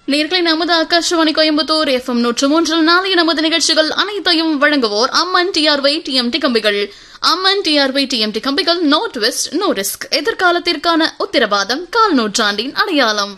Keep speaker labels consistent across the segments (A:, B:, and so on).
A: நேர்களை நமது ஆகாஷவாணி கோயம்புத்தூர் எஃப்எம் நூற்று மூன்றில் நாளைய நமது நிகழ்ச்சிகள் அனைத்தையும் வழங்குவோர் அம்மன் டிஆர்வை டிஎம்டி கம்பிகள் அம்மன் டிஆர்வை டிஎம்டி கம்பிகள் நோ ட்விஸ்ட் நோ ரிஸ்க் எதிர்காலத்திற்கான உத்தரவாதம் கால் நூற்றாண்டின் அடையாளம்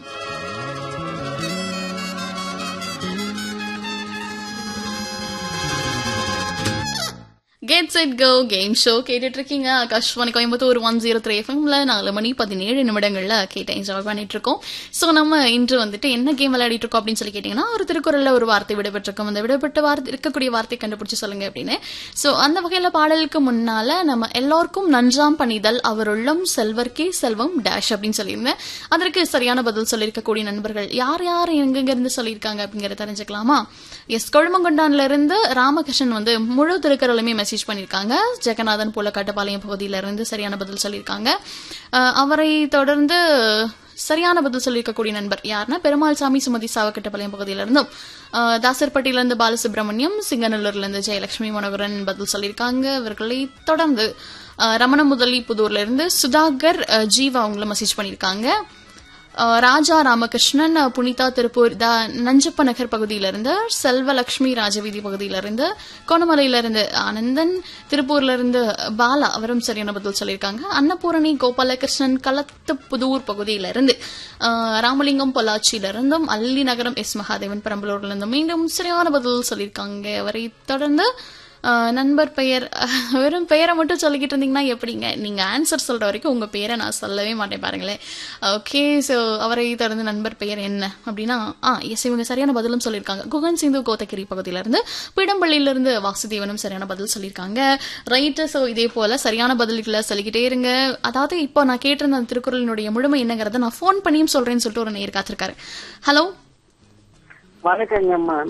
A: get set go game show கேட்டுட்டு இருக்கீங்க Akashvani Coimbatore one zero three எஃப்எம்ல நாலு மணி பதினேழு நிமிடங்கள்ல கேட்டு என்ஜாய் பண்ணிட்டு இருக்கோம் ஸோ நம்ம இன்று வந்துட்டு என்ன கேம் விளையாடிட்டு இருக்கோம் அப்படின்னு சொல்லி கேட்டீங்கன்னா ஒரு திருக்குறள்ல ஒரு வார்த்தை விடுபட்டிருக்கோம் அந்த விடுபட்ட வார்த்தை இருக்கக்கூடிய வார்த்தை கண்டுபிடிச்சு சொல்லுங்க அப்படின்னு ஸோ அந்த வகையில பாடலுக்கு முன்னால நம்ம எல்லோருக்கும் நன்றாம் பணிதல் அவருள்ளம் செல்வர்க்கே செல்வம் டேஷ் அப்படின்னு சொல்லியிருந்தேன் அதற்கு சரியான பதில் சொல்லியிருக்கக்கூடிய நண்பர்கள் யார் யார் எங்கெங்க இருந்து சொல்லியிருக்காங்க அப்படிங்கறத தெரிஞ்சுக்கலாமா எஸ் கொழுமங்கொண்டான்ல இருந்து ராமகிருஷ்ணன் வந்து முழு திருக்குறளுமே மெசேஜ் பண்ணியிருக்காங்க ஜெகநாதன் போல கட்டப்பாளையம் பகுதியில இருந்து சரியான பதில் சொல்லியிருக்காங்க அஹ் அவரை தொடர்ந்து சரியான பதில் சொல்லியிருக்கக்கூடிய நண்பர் யாருன்னா பெருமாள் சாமி சுமதி சாவக்கட்டப்பாளையம் பகுதியில இருந்தும் அஹ் தாசர்பட்டியில இருந்து பாலசுப்ரமணியம் சிங்கநல்லூர்ல இருந்து ஜெயலட்சுமி மனோகரன் பதில் சொல்லியிருக்காங்க இவர்களை தொடர்ந்து அஹ் ரமண முதலி புதூர்ல இருந்து சுதாகர் அஹ் ஜீவா அவங்கள மெசேஜ் பண்ணியிருக்காங்க அஹ் ராஜா ராமகிருஷ்ணன் அஹ் புனிதா திருப்பூர் த நஞ்சப்ப நகர் பகுதியிலிருந்து செல்வலட்சுமி ராஜவீதி பகுதியிலிருந்து கோணமலையிலிருந்து ஆனந்தன் திருப்பூர்ல இருந்து பாலா அவரும் சரியான பதில் சொல்லியிருக்காங்க அன்னபூரணி கோபாலகிருஷ்ணன் களத்துப்புதூர் பகுதியிலிருந்து அஹ் ராமலிங்கம் பொள்ளாச்சியிலிருந்தும் அல்லி நகரம் எஸ் மகாதேவன் பெரம்பலூர்ல இருந்து மீண்டும் சரியான பதில் சொல்லியிருக்காங்க அவரை தொடர்ந்து அஹ் நண்பர் பெயர் அஹ் வெறும் பெயரை மட்டும் சொல்லிக்கிட்டு இருந்தீங்கன்னா எப்படிங்க நீங்க ஆன்சர் சொல்ற வரைக்கும் உங்க பேரை நான் சொல்லவே மாட்டேன் பாருங்களேன் ஓகே ஸோ அவரை தொடர்ந்து நண்பர் பெயர் என்ன அப்படின்னா ஆ எஸ் இவங்க சரியான பதிலும் சொல்லியிருக்காங்க குகன் சிந்து கோத்தகிரி பகுதியில இருந்து பிடம்பள்ளியில இருந்து வாசுதேவனும் சரியான பதில் சொல்லியிருக்காங்க ரைட்டு ஸோ இதே போல சரியான பதில்களை சொல்லிக்கிட்டே இருங்க அதாவது இப்போ நான் கேட்டிருந்த அந்த திருக்குறளினுடைய முழுமை என்னங்கிறத நான் ஃபோன் பண்ணியும் சொல்றேன்னு சொல்லிட்டு ஒரு நேர் காத்திருக்காரு ஹலோ
B: வணக்கங்கம்மா